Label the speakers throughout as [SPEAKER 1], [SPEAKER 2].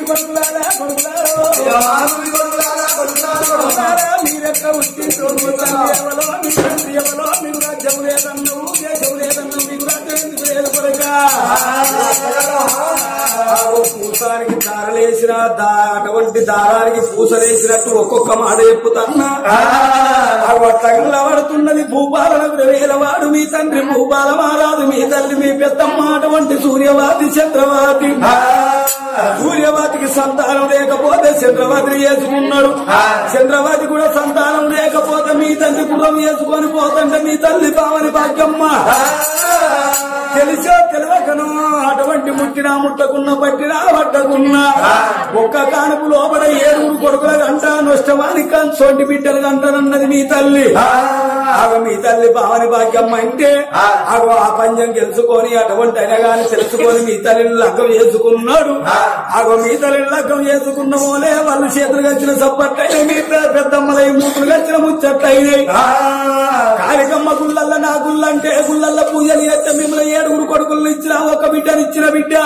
[SPEAKER 1] కొడుకులారా కొడుకులారా కొడుకులారా మీరెక్క ఉట్టిండ్రు మీ తండ్రి ఎవలో మీ తండ్రి ఎవలో మీకు రాజ్యం లేదన్నావు దేశం లేదన్నావు మీకు రాజ్యం ఎందుకు లేదు కొడుకా పూసానికి దారలేసిన దా అటువంటి దారానికి పూసలేసినట్టు ఒక్కొక్క మాట చెప్పుతన్నా అట్లా పడుతున్నది భూపాలకు వేలవాడు మీ తండ్రి భూపాల మారాదు మీ తల్లి మీ పెద్దమ్మ అటువంటి సూర్యవాది చంద్రవాది సూర్యవాదికి సంతానం లేకపోతే చంద్రవాదిని వేసుకున్నాడు చంద్రవాది కూడా సంతానం లేకపోతే మీ తల్లి కులం వేసుకొని పోతుంటే మీ తల్లి పావని భాగ్యమ్మ తెలిసో తెలియకను అటువంటి ముట్టినా ముట్టకున్న పట్టినా పట్టకున్నా ఒక్క కానుపు లోపల ఏడుగురు కొడుకుల గంట నష్టమానికి సొంటి బిడ్డలు గంటనన్నది మీ తల్లి ఆగ మీ తల్లి భావని భాగ్యమ్మ అంటే ఆగ ఆ పంజం గెలుచుకొని అటువంటి అయినా గాని తెలుసుకొని మీ తల్లిని లగ్గం చేసుకున్నాడు ఆగో మీ తల్లిని లగ్గం చేసుకున్న మోలే వాళ్ళు చేతులు గచ్చిన సప్పట్టయినా మీ పెద్దమ్మల మూతులు గచ్చిన ముచ్చట్టయినాయి కాళికమ్మ గుళ్ళల్ల నా గుళ్ళంటే గుళ్ళల్ల పూజలు చేస్తే మిమ్మల్ని ఏడుగురు కొడుకులు ఇచ్చిన ఒక బిడ్డనిచ్చిన బిడ్డ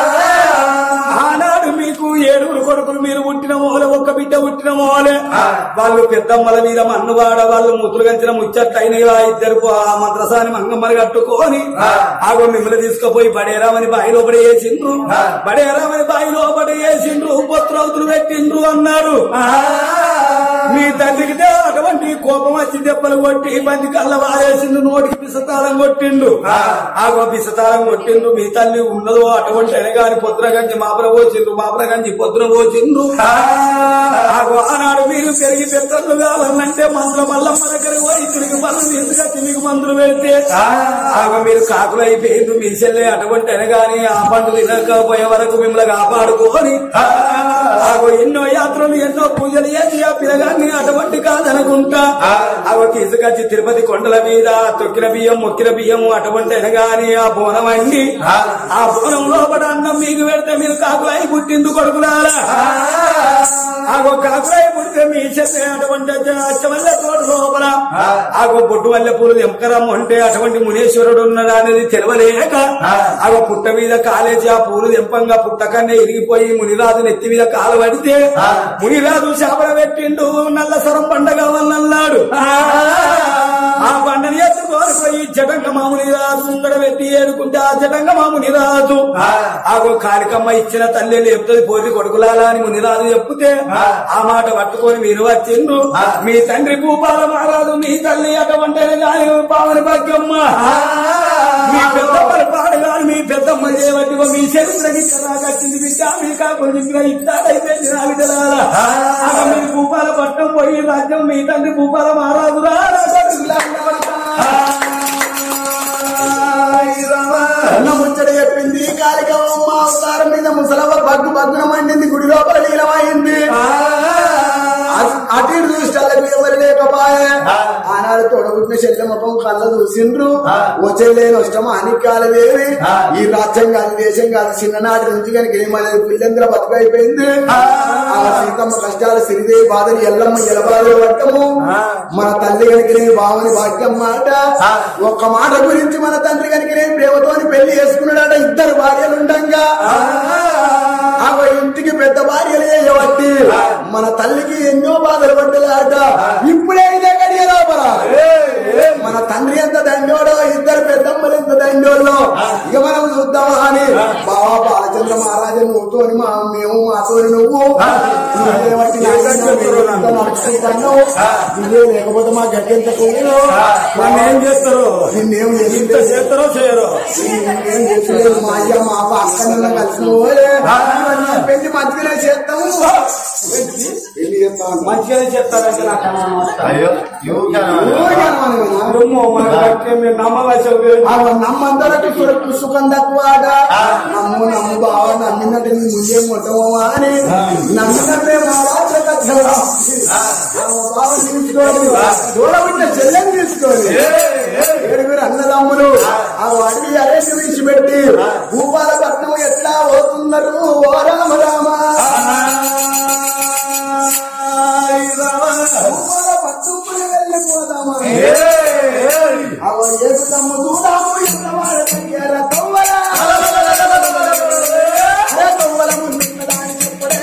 [SPEAKER 1] ఆనాడు మీకు ఏడుగురు కొడుకులు మీరు పుట్టిన మోలే ఒక్క బిడ్డ పుట్టిన మోలే వాళ్ళు పెద్దమ్మల మీద మన్నువాడ వాళ్ళు ముతులు గంచిన ముచ్చట్లయిన ఇద్దరు ఆ మంత్రసాని మంగమ్మని కట్టుకొని ఆగో మిమ్మల్ని తీసుకుపోయి బడేరామని బాయిలో పడి వేసిండ్రు బడేరామని బాయిలో పడి వేసిండ్రు పుత్రవతులు పెట్టిండ్రు అన్నారు మీ తండ్రికి అటువంటి కోపం వచ్చి దెబ్బలు కొట్టి బంది కళ్ళ వారేసిండు నోటికి పిసతాళం కొట్టిండు ఆగో పిసతాళం కొట్టిండు మీ తల్లి ఉన్నదో అటువంటి అనగాని పొద్దున గంజి మాపల పోచిండ్రు మాపల గంజి పొద్దున పోచిండ్రు ఆగో ఆనాడు మీరు పెరిగి పెద్దలు కావాలంటే మందుల మల్లమ్మ దగ్గర పోయి తిరిగి పనులు తీసుకొచ్చి మీకు మందులు పెడితే ఆగో మీరు కాకులు అయిపోయిండ్రు మీ చెల్లె అటువంటి అనగాని ఆ పండు తినకపోయే వరకు మిమ్మల్ని కాపాడుకోని ఆగో ఎన్నో యాత్రలు ఎన్నో పూజలు చేసి ఆ పిల్లగాన్ని అటువంటి కాదనుకుంటా ఆగో తీసుకొచ్చి తిరుపతి కొండల మీద తొక్కిన బియ్యం మొక్కిన బియ్యం అటువంటి అనగాని ఆ బోనం అండి ఆ బోనం లోపల అన్నం మీకు పెడితే మీరు కాకులై పుట్టిందు కొడుకులారా ఆగో కాకులై పుడితే మీ చెల్లె అటువంటి అచ్చవల్ల తోట లోపల ఆగో బొట్టు వల్ల పూలు ఎంకరం అంటే అటువంటి మునేశ్వరుడు ఉన్నాడు అనేది తెలవలేక ఆగో పుట్ట మీద కాలేజీ ఆ పూలు తెంపంగా పుట్టకన్నే ఇరిగిపోయి మునిరాజు నెత్తి మీద కాలు పడితే మునిరాజు శాపన పెట్టిండు నల్ల సరం పండగ వల్లన్నాడు ఆ పండని ఎత్తుకొని పోయి జటంగ మాముని రాజు ముంగడ పెట్టి ఏడుకుంటే ఆ జటంగ మాముని రాజు ఆగో కాళికమ్మ ఇచ్చిన తల్లి లేపుతుంది పోటీ కొడుకులాలా అని మునిరాజు చెప్తే ఆ మాట పట్టుకొని మీరు వచ్చిండ్రు మీ తండ్రి భూపాల మహారాజు మీ తల్లి అటువంటి గాని పావని భాగ్యమ్మ మీ పెద్దమ్మని పాడగాను మీ పెద్దమ్మ చేయబట్టి మీ చరిత్రకి కచ్చింది బిడ్డ మీ కాకుండా చెప్పిన ఇస్తాడైపోయింది నా బిడ్డలారా ఆగ మీ భూపాల పట్టణం పోయి రాజ్యం మీ తండ్రి భూపాల మహారాజు రా
[SPEAKER 2] అన్న ముచ్చట చెప్పింది కాళికమ్మ అవతారం మీద ముసలవ్వ బగ్గు బగ్గున మండింది గుడి లోపల నీలమైంది అటు ఇటు చూసేటోళ్ళకి ఎవరు లేకపోయే ఆనాడు తొడగుట్టిన చెల్లె ముఖం కళ్ళ చూసిండ్రు వచ్చేలే నష్టమా అని కాలదేవి ఈ రాజ్యం కాదు దేశం కాదు చిన్ననాటి నుంచి కనుక ఏమనేది పిల్లందరూ బతుకైపోయింది ఆ సీతమ్మ కష్టాలు సిరిదేవి బాధలు ఎల్లమ్మ ఎలబాలు పట్టము మన తల్లి కనుకనే బావని భాగ్యం మాట ఒక్క మాట గురించి మన తండ్రి కనుకనే ప్రేమతోని పెళ్లి చేసుకున్నాడట ఇద్దరు భార్యలు ఉండంగా ఆ ఇంటికి పెద్ద భార్యలు చేయబట్టి మన తల్లికి ఎన్నో బాధలు పడ్డలాట ఇప్పుడే ఇదే గడియ లోపల మన తండ్రి ఎంత దండోడో ఇద్దరు పెద్దమ్మలు ఎంత దండోళ్ళో ఇక మనం చూద్దామా అని బాబా బాలచంద్ర మహారాజు నువ్వుతో మా మేము మాతోని నువ్వు నువ్వేమట్టి నాయనా మేము ఇంత నడుచుకుంటున్నావు నువ్వే లేకపోతే మా గడ్డి ఎంత పోయినో
[SPEAKER 1] నన్ను ఏం చేస్తారు
[SPEAKER 2] నిన్నేం
[SPEAKER 1] ఇంత
[SPEAKER 2] చేసిందో
[SPEAKER 1] చేస్తారో చేయరు
[SPEAKER 2] ఏం చేస్తలేదు మా అయ్య మా అప్ప అక్కడన్నా కలిసిన పోలే పెళ్లి మంచిగానే చేస్తాము పెళ్లి చేస్తాము
[SPEAKER 1] మంచిగానే చెప్తారంటే నాకు అనుమానం వస్తుంది.
[SPEAKER 3] అయ్యో ఊరికే
[SPEAKER 2] ఊరికే అనుమానం కదా.
[SPEAKER 1] అమ్మో, మనకు కరెక్టే మీరు నమ్మవలసి ఉంటుంది.
[SPEAKER 2] ఆ నమ్మందరికి సురకు సుఖం తక్కువ నమ్ము నమ్ము బావ నమ్మినట్టు నీ ముందే ముట్టము అని నమ్మినట్టే మా రాత్రి బావ తీసుకోండి దూరముంటే చెల్లెని తీసుకోండి ఏడుగురు అన్నదమ్ములు ఆ అడవి అరేసి విడిచిపెట్టి భూపాలపట్నం ఎట్లా పోతున్నారు ఓ రామ రామ భూపాలపట్నం వెళ్ళిపోదామా అవ ఏసుదమ్ము చూడాము ఇంతవాడ తగ్గార తొవ్వల అరే తొవ్వల ముందున్నదాని చెప్పడే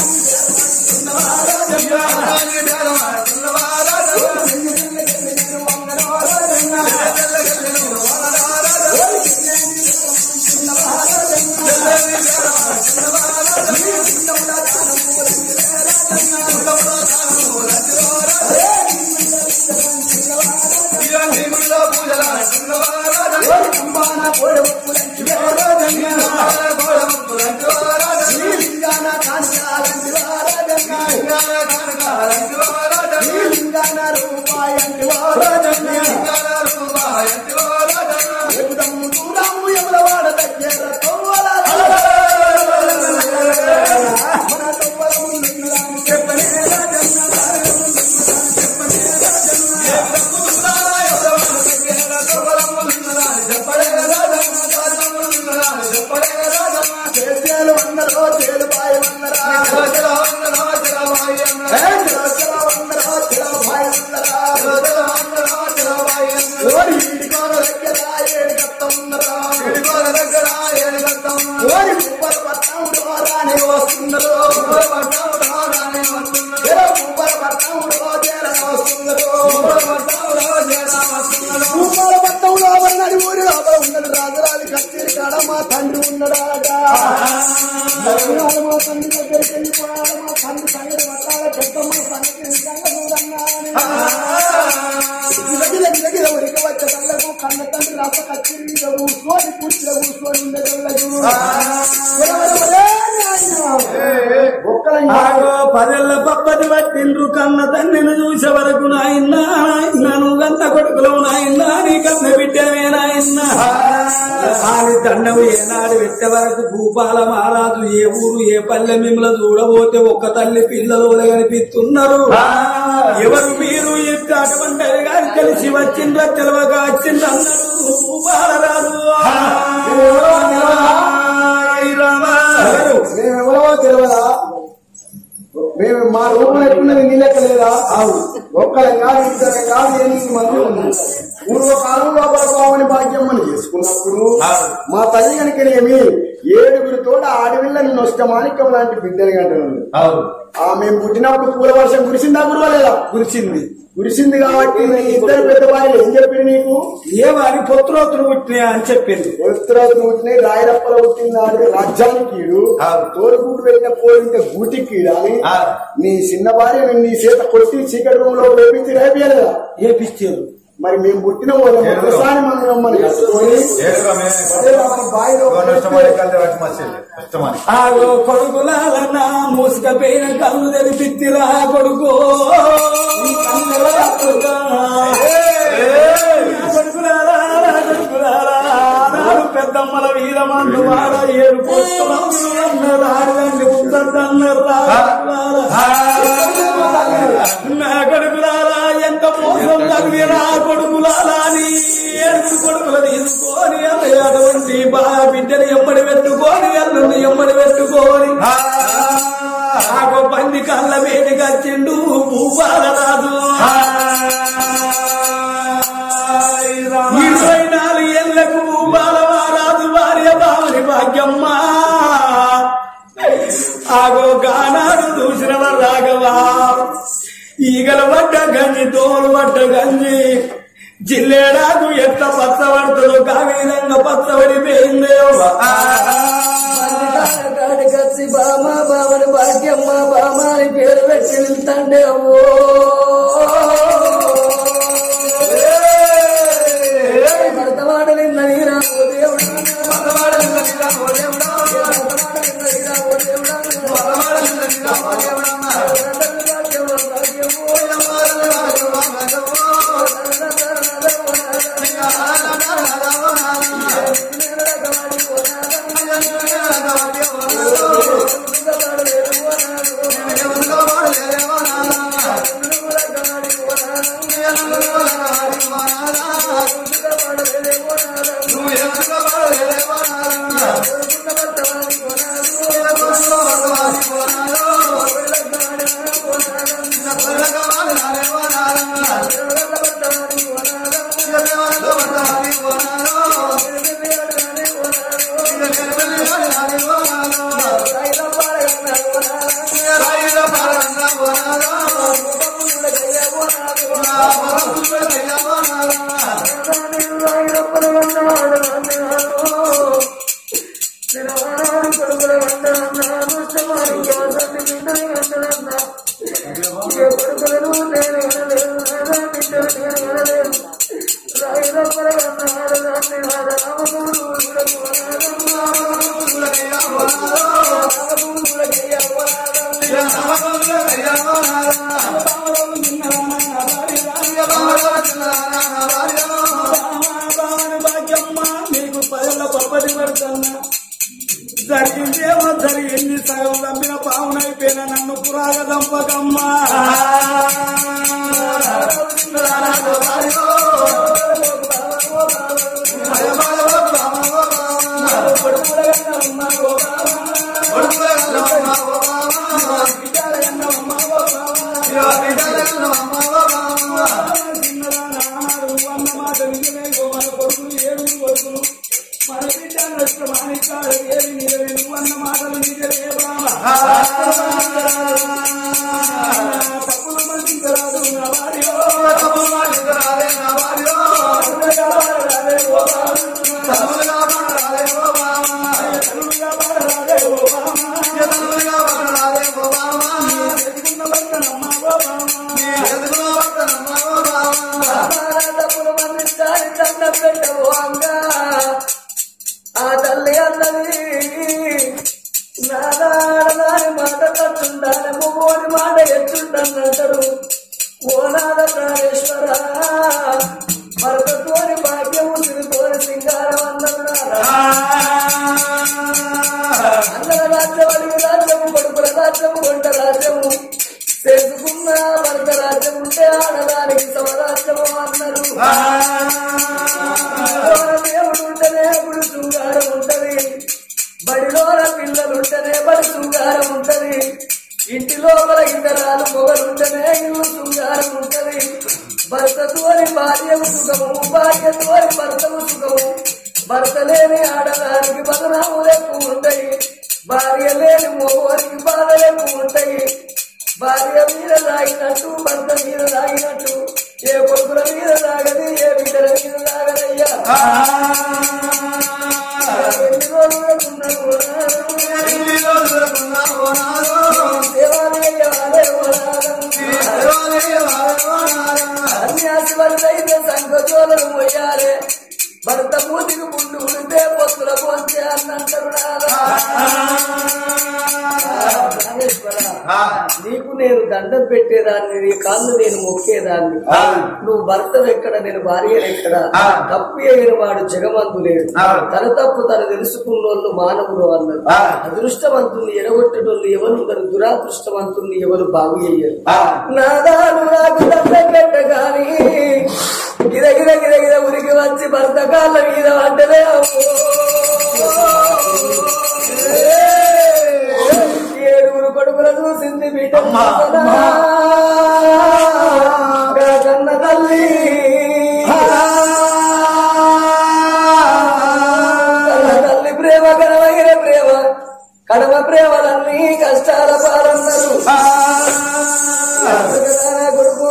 [SPEAKER 2] చేలు వందరో చేలు బాయి వందరా ఏ చెలో వందరో చెలో బాయి వందరా ఓరి ఇంటికోన దగ్గర ఏడు కత్తమున్నరా ఓరి కుప్పల పట్టణంలో రాని వస్తున్నారు ఏదో కుప్పల పట్టణంలో చేరని వస్తున్నారు కుప్పల పట్టణంలో ఉన్నది ఊరి లోపల ఉన్నది రాజరాజు కచ్చేరి కాడ మా తండ్రి ఉన్నాడాట మా తండ్రి దగ్గరికి వెళ్ళిపోయాడు మా తండ్రి సంగతి పట్టాల పెద్దమ్మ సంగతి నిజంగా చూడన్నాను దగ్గర దగ్గర ఉరికి వచ్చే కళ్ళకు కన్న తండ్రి రాత కచ్చిరి మీద కూర్చొని కూర్చులో కూర్చొని ఉండే కళ్ళకు ఒక్కలంగా
[SPEAKER 1] ఆగో పదెల్ల పప్పటి పట్టిండ్రు కన్న తండ్రిని చూసే వరకు నాయన్న నన్ను గంత కొడుకులు నాయన్న నీ కన్న బిడ్డమే నాయన్న ఆని దండము ఏనాడు పెట్టే వరకు భూపాల మహారాజు ఏ ఊరు ఏ పల్లె మిమ్మల్ని చూడబోతే ఒక్క తల్లి పిల్లలు కనిపిస్తున్నారు ఎవరు మీరు ఎక్క అటువంటి గారు కలిసి వచ్చిండ్ర తెలవగా వచ్చిండ్ర అన్నాడు భూపాలరాజు రామా
[SPEAKER 2] మేమెవరో తెలియదా మేము మా రూపం ఎట్టున్నది నీ లెక్క లేదా ఆవు ఒక్కలం కాదు ఇద్దరం కాదు ఎనిమిది మంది ఉన్నారు పూర్వకాలం లోపల పావని భాగ్యం మనం చేసుకున్నప్పుడు మా తల్లి కనుకనేమి ఏడుగురితో ఆడవిల్లని నొష్టమానికం లాంటి బిడ్డలు గంటలు ఆ మేము పుట్టినప్పుడు పూల వర్షం కురిసిందా కురవలేదా
[SPEAKER 1] కురిసింది
[SPEAKER 2] కురిసింది కాబట్టి నీ ఇద్దరు పెద్ద భార్యలు ఏం చెప్పారు నీకు
[SPEAKER 1] ఏ వారి పుత్రోత్తులు పుట్టినాయా అని చెప్పింది
[SPEAKER 2] ఉత్తరాజు పుట్టిన రాయరప్పల పుట్టిన నాడు రాజ్యానికి కీడు తోడుగూడు పెట్టిన పోలింటే గూటికి కీడు అని నీ చిన్న భార్య నీ చేత కొట్టి చీకటి రూమ్ లో వేపించి రేపియలేదా
[SPEAKER 1] ఏపిచ్చారు
[SPEAKER 2] మరి మేము పుట్టిన వాళ్ళం ఒకసారి మనం మమ్మల్ని కట్టుకొని అదే మా బావిలో
[SPEAKER 1] ఆగో కొడుకులాలన్న మూసుకపోయిన కళ్ళు తెరిపిత్తిరా కొడుకు ఈ కళ్ళు ఎవరా కొడుకా? నా కొడుకులారా, నా కొడుకులారా, నాడు పెద్దమ్మల వీరమందు వార ఏడు పోస్తున్నారు అన్నారు ఆడదండి ఉందన్నారు నా కొడుకులారా ఎంత మోసం తగ్గి నా కొడుకులారా నీ ఏడు కొడుకులు తీసుకొని అన్నయ్య అటువంటి బా బిడ్డలు ఎమ్మడి పెట్టుకొని అల్లుని ఎమ్మడి పెట్టుకొని ఆగో పంది కళ్ళ వేడిగా చెండు భూపాల రాజు ఇరవై నాలుగు ఏళ్లకు భూపాల రాజు భార్య భావని భాగ్యమ్మ ఆగో గానాడు చూసిన రాఘవా ఈగల పడ్డ గంజి తోలు పడ్డ గంజి జిల్లేడాకు ఎట్ట పచ్చబడుతుందో కావిధంగా పచ్చబడిపోయిందే
[SPEAKER 3] కచ్చి బామ బామని భాగ్యమ్మ బామ అని పేరు పెట్టి వెళ్తాండే అవ్వో భర్తవాడని నడిరా ఓ దేవుడా భర్తవాడని నడిరా ఓ దేవుడా భర్తవాడని నడిరా ఓ దేవుడా భర్తవాడని నడిరా ఓ దేవుడా తల్లి బిడ్డని కట్టదన్నా ఏ కొడుకులను నేను వినలేదు నాదా బిడ్డలు నేను వినలేదు రాయి రప్పల కన్నాడు దాన్ని నాద రామకూడు
[SPEAKER 1] భాగ్యమ్మ నీకు పదల పప్పది పడుతున్నా జరిగిందేమో జరిగింది సగం దంపిన పావునైపోయిన నన్ను పురాగ దంపకమ్మా అన్న మాట నిజమే మన కొడుకులు ఏడు కొడుకులు మన బిడ్డ నష్ట మాణికాలు ఏమి నిజమే నువ్వు అన్న మాటలు నిజమే బాబా తప్పులు మందించరాదు నా వారిలో తల్లులుగా పాడరాదే ఓ బామా ఎదుగున్న వర్తనమ్మ ఓ బామా
[SPEAKER 3] తప్పులు మన్నించాలి దండం పెట్టవు అంగా ఆ తల్లి అన్నది నాదాడదాని మాట కట్టుండాలి మొగోని మాట ఎత్తుండన్నాడు ఓ నాద ప్రాణేశ్వర భరతతోని భాగ్యము తిరుతోని సింగారం అన్నాడు అందర రాజ్యం అడిగి రాజ్యము కొడుకుల రాజ్యము వంట రాజ్యము తెలుసుకున్న భరత రాజ్యం ఉంటే ఆడదానికి సమరాజ్యము అన్నారు బడిలోన దేవుడు ఉంటేనే ఇప్పుడు శృంగారం ఉంటది బడిలోన పిల్లలు ఉంటేనే బడి శృంగారం ఉంటది ఇంటి లోపల ఇతరాలు మొగలుంటేనే ఇల్లు శృంగారం ఉంటది భర్తతోని భార్యకు సుఖము భార్యతోని భర్తకు సుఖము భర్త లేని ఆడదానికి బదనాములు ఎక్కువ ఉంటాయి భార్య లేని మగవారికి బాధలు ఎక్కువ ఉంటాయి భార్య మీద లాగినట్టు భర్త మీద లాగినట్టు ఏ కొడుకుల మీద లాగది ఏ బిడ్డల మీద లాగదయ్యా ఎన్ని రోజులకు ఉన్నావు సన్యాసి వరదైతే సంఘజోలను పోయారే భర్త మూతికి ముందు ఉడితే పొత్తుల పోతే అన్నంటారు నీకు నేను దండం పెట్టేదాన్ని నీ కాళ్ళు నేను మొక్కేదాన్ని నువ్వు భర్త ఎక్కడ నేను భార్య ఎక్కడ తప్పు అయిన వాడు జగమంతు లేడు తన తప్పు తను తెలుసుకున్నోళ్ళు మానవులు అన్నారు అదృష్టవంతుని ఎడగొట్టడోళ్ళు ఎవరు దురాదృష్టవంతుని ఎవరు బాగు చెయ్యరు నాదాను నాకు దండం పెట్టగాని గిర గిర గిర గిర ఉరికి వచ్చి భర్త కాళ్ళ మీద పడ్డదే ఏడుగురు కొడుకుల చూసింది బిడ్డ కన్న తల్లి కన్న తల్లి ప్రేమ కనమైన ప్రేమ కడమ ప్రేమలన్నీ కష్టాల పాలన్నారు కొడుకు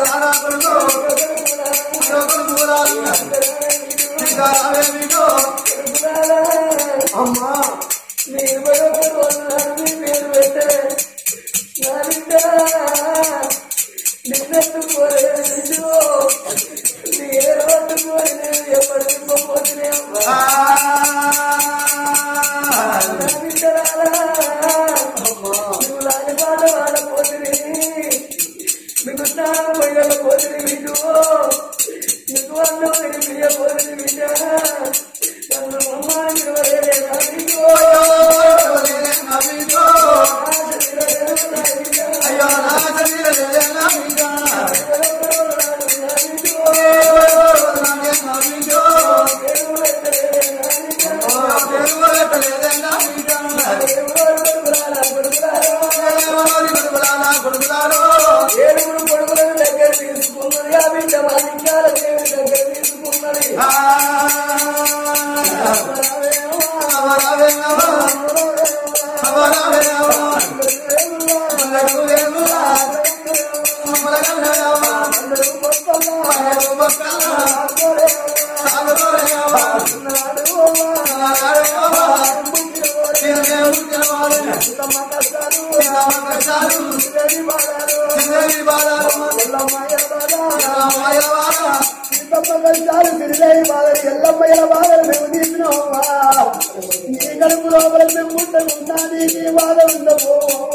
[SPEAKER 3] అమ్మా మీరు బయటకు మీ పేరు పెట్టే నా బిడ్డ నిన్నెత్తుకోలేదు నేను పట్టుకోలేదు ఎప్పటికీ పోతే నా బిడ్డలారా నువ్వు లాంటి పాట వాడపోతుంది మీకు స్నానం పోయకపోతుంది మీకు మీకు అన్నం వినిపించకపోతుంది బిడ్డ నన్ను అమ్మాని పిలవలేదా మీకు
[SPEAKER 2] శ్రీదేవి బాలారు ఎల్లమ్మయ్య బాలారు సీతమ్మ కలిసారు శ్రీదేవి బాలారు ఎల్లమ్మయ్య బాలారు మేము తీసినామమ్మా నీ కడుపు లోపల మేము ఉన్నా నీకు ఈ బాధ ఉండవు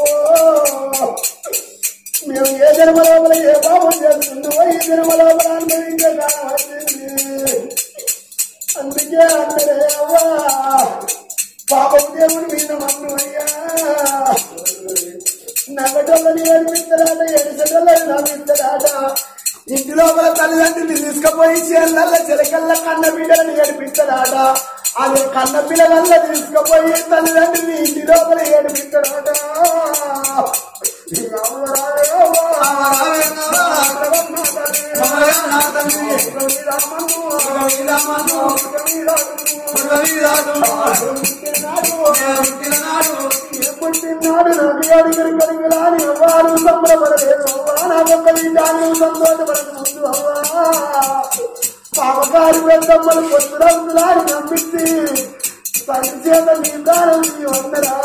[SPEAKER 2] మేము ఏ జన్మ లోపల ఏ పాపం చేస్తున్నామో ఈ జన్మ లోపల అనుభవించే కాలం వచ్చింది అందుకే అంటే అవ్వా పాపం దేవుడి మీద మన్ను అయ్యా నగటోళ్ళని ఏడిపిస్తారాట ఏడిసటోళ్ళని నవ్విస్తారాట ఇంటి లోపల తల్లిదండ్రులు తీసుకుపోయి చేళ్ళ చిలకల్ల కన్న బిడ్డలను ఏడిపిస్తారాట అదే కన్న పిల్లలల్ల తీసుకుపోయి తల్లిదండ్రులు ఇంటి లోపల ఏడిపిస్తారాట పుట్టినాడు నాకు అడిగిన కడిగిలాని అవ్వారు సంబరపడలేదు అవ్వా నా గొప్ప విధానం సంతోషపడక ముందు అవ్వా పాపకారి పెద్దమ్మలు కొత్త రంగులాని నమ్మించి తల్లి చేత నీ ప్రాణం నీ వందరా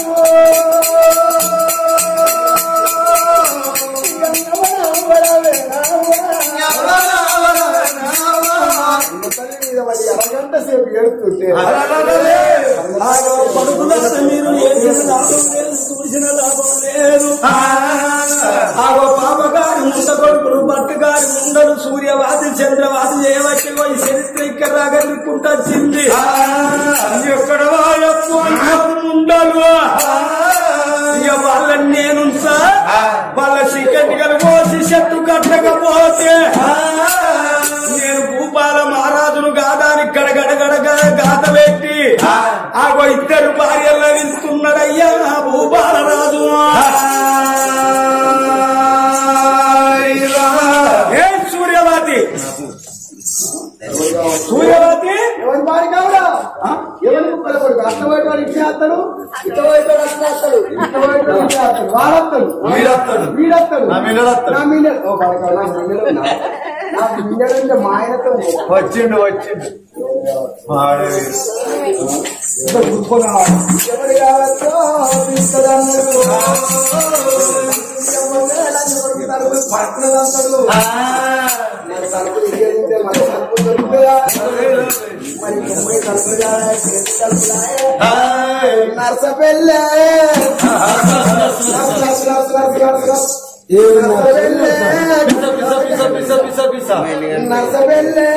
[SPEAKER 2] అరగంట సేపు ఏడుతుంటే
[SPEAKER 1] ఆగో పడుకున్నాక మీరు ఏసిన లాభం లేదు చూసిన లాభం లేదు ఆగో పాపగారి ముండ కొడుకులు పట్టుగారి ముండలు సూర్యవాది చంద్రవాది చేయబట్టి పోయి చరిత్ర ఇక్కడ దాకా తిరుక్కుంటొచ్చింది ఎక్కడ వాయప్పో ముండలు ఇక వాళ్ళని నేను వాళ్ళ చికెన్ పోసి చెట్టు కట్టకపోతే నేను భూపాల మహారాజును గాదానికి గడగడ గడగ గాత పెట్టి ఆగో ఇద్దరు భార్యలు నిలుస్తున్నాడయ్యా నా భూపాల రాజు ఏ సూర్యవతి సూర్యవతి
[SPEAKER 2] ఎవరి పాడి కావాలా ఎవరి ముక్కలు కొడుకు అష్టమైనవాడు ఇచ్చేస్తాడు ఇష్టమైనవాడు అష్టేస్తాడు ఇష్టమైనవాడు ఇచ్చేస్తాడు వాడస్తాడు
[SPEAKER 1] వీడొస్తాడు.
[SPEAKER 2] వీడస్తాడు
[SPEAKER 1] నా మీదొస్తాడు.
[SPEAKER 2] నా మీద ఓ పాడి కావాలా నా మీద ఉన్నా. నా బిందెలంటే మా ఆయనతో ఉంది.
[SPEAKER 1] వచ్చిండు వచ్చిండు
[SPEAKER 2] ఎవరు కావాలో ఇస్తాడన్నాడు. ఎవరు కొడుకు తలుపు పడుతున్నదంటాడు. మరి తలుపులు ఇయ్యకుంటే మరి తలుపులు దొరుకుతాయా? మరి తొంభై తలుపులు కాదా? చేతి తలుపులా? నర్సపెల్లె నర్సపెల్లె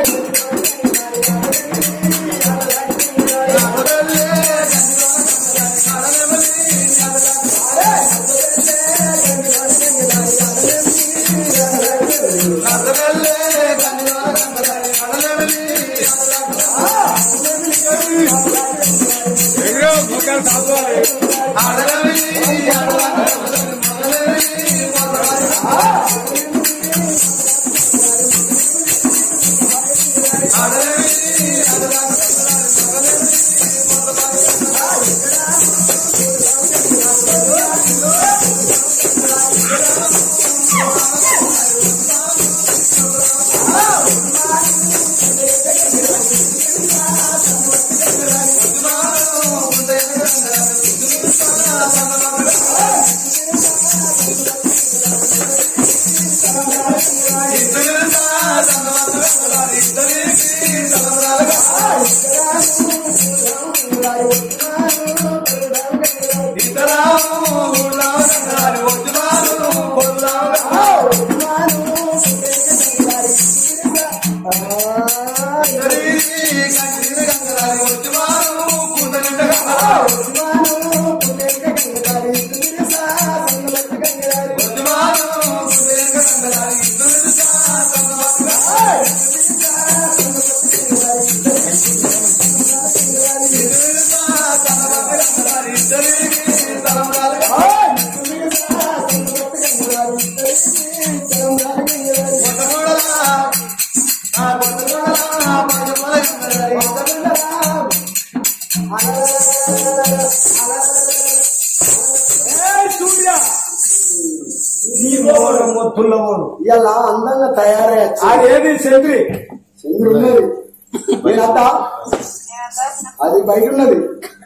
[SPEAKER 1] మొత్తుల్లవోడు
[SPEAKER 2] ఇలా అందంగా తయారయ్యచ్చు
[SPEAKER 1] అదేది చంద్రి
[SPEAKER 2] చంద్రుడు ఉన్నది నేనంతా అది బయట ఉన్నది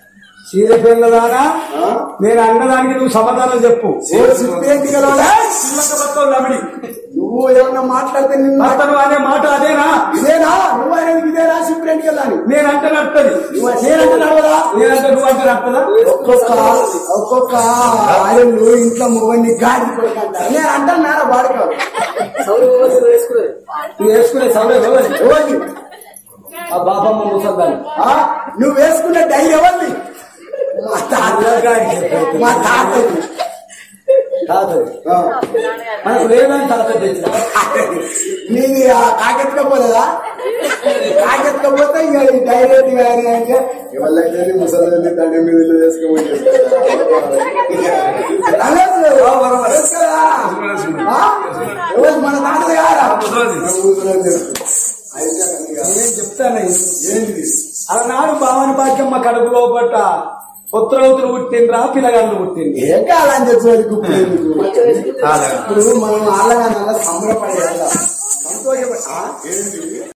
[SPEAKER 1] చీర పిల్లదానా
[SPEAKER 2] ఆ?
[SPEAKER 1] నేను అన్నదానికి నువ్వు సమాధానం చెప్పు
[SPEAKER 2] ఓ సిప్పేంటి గలవాడా?
[SPEAKER 1] చిల్లక బతుకోలు నమిడి.
[SPEAKER 2] నువ్వు ఏమన్నా మాట్లాడితే నిన్ను
[SPEAKER 1] అతను అనే మాట అదేనా
[SPEAKER 2] ఇదేనా నువ్వు అనేది ఇదేనా సిప్పేంటి కదా అని
[SPEAKER 1] నేనంటే నడుతుంది
[SPEAKER 2] నేనంటే నడవదా
[SPEAKER 1] నేనంటే నువ్వు అంటే నడుతుందా
[SPEAKER 2] ఒక్కొక్క ఒక్కొక్క ఆయన్లు ఇంట్లో మొగన్ని గాడి కొడుకంటారు నేను అంటాను వాడుకో
[SPEAKER 1] నువ్వు వేసుకునే సమయం ఎవరి
[SPEAKER 2] ఎవరిని
[SPEAKER 1] ఆ బాబమ్మ ముసద్దాన్ని
[SPEAKER 2] ఆ? నువ్వు వేసుకున్న డై ఎవరిని మా తాత మా తాత
[SPEAKER 1] కాదది
[SPEAKER 2] ఆ.
[SPEAKER 1] మనకు లేదని తాత తెచ్చిన
[SPEAKER 2] నీది ఆ కాకెత్తుకపోలేదా కాకెత్తుకపోతే ఇక ఈ డైరెక్ట్ గా అని అంటే ఎవరికైతే ముసలి తండ్రి మీద ఇల్లు వేసుకోమని ఎవరు మన తాతది కాదా ముసలి తెలుసు. అయితే ఇక
[SPEAKER 1] నేను చెప్తాను
[SPEAKER 2] ఏంటిది
[SPEAKER 1] అలనాడు భావన భాగ్యమ్మ కడుపు లోపట పుత్రవతులు పుట్టిండ్రా పిల్లగాళ్ళు పుట్టింది
[SPEAKER 2] ఏం కాదని చెప్పేది గుప్పు ఎందుకు? ఇప్పుడు మనం ఆళ్ళగా సంబరపడేయాలి సంతోషపడ ఆ? ఏంటిది